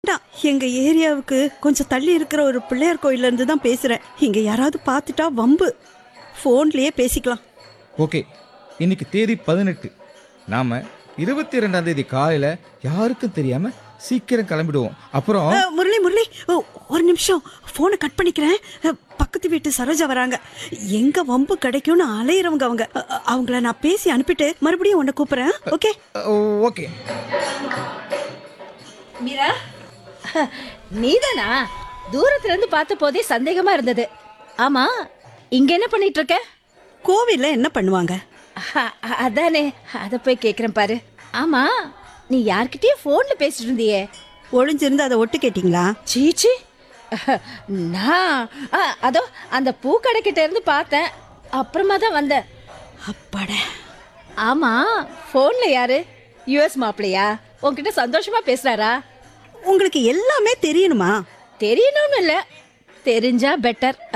வேண்டாம் எங்க ஏரியாவுக்கு கொஞ்சம் தள்ளி இருக்கிற ஒரு பிள்ளையார் கோயில்ல இருந்து தான் பேசுறேன் இங்க யாராவது பார்த்துட்டா வம்பு ஃபோன்லயே பேசிக்கலாம் ஓகே இன்னைக்கு தேதி பதினெட்டு நாம இருபத்தி ரெண்டாம் தேதி காலையில யாருக்கும் தெரியாம சீக்கிரம் கிளம்பிடுவோம் அப்புறம் அ, முரளி முரளி ஓ, ஒரு நிமிஷம் ஃபோனை கட் பண்ணிக்கிறேன் அ, பக்கத்து வீட்டு சரோஜா வராங்க எங்க வம்பு கிடைக்கும்னு அலையிறவங்க அவங்க அ, அ, அவங்கள நான் பேசி அனுப்பிட்டு மறுபடியும் உன்னை கூப்பிடுறேன் ஓகே ஓகே மீரா நீதானா தூரத்துல இருந்து பார்த்த போதே சந்தேகமா இருந்தது ஆமா இங்க என்ன பண்ணிட்டு இருக்க கோவில்ல என்ன பண்ணுவாங்க அ- அ- அதானே அத போய் கேக்குறேன் பாரு ஆமா நீ யார்கிட்டயும் போன்ல பேசிட்டு இருந்தியே ஒளிஞ்சிருந்து அதை ஒட்டு கேட்டிங்களா சீச்சி நான் அ, அதோ அந்த பூக்கடை கிட்ட இருந்து பார்த்தேன் அப்புறமா தான் வந்தேன் அப்பாட ஆமா போன்ல யாரு யுஎஸ் மாப்பிளையா உன்கிட்ட சந்தோஷமா பேசுறாரா உங்களுக்கு எல்லாமே தெரியணுமா தெரியணும்னு இல்ல தெரிஞ்சா பெட்டர்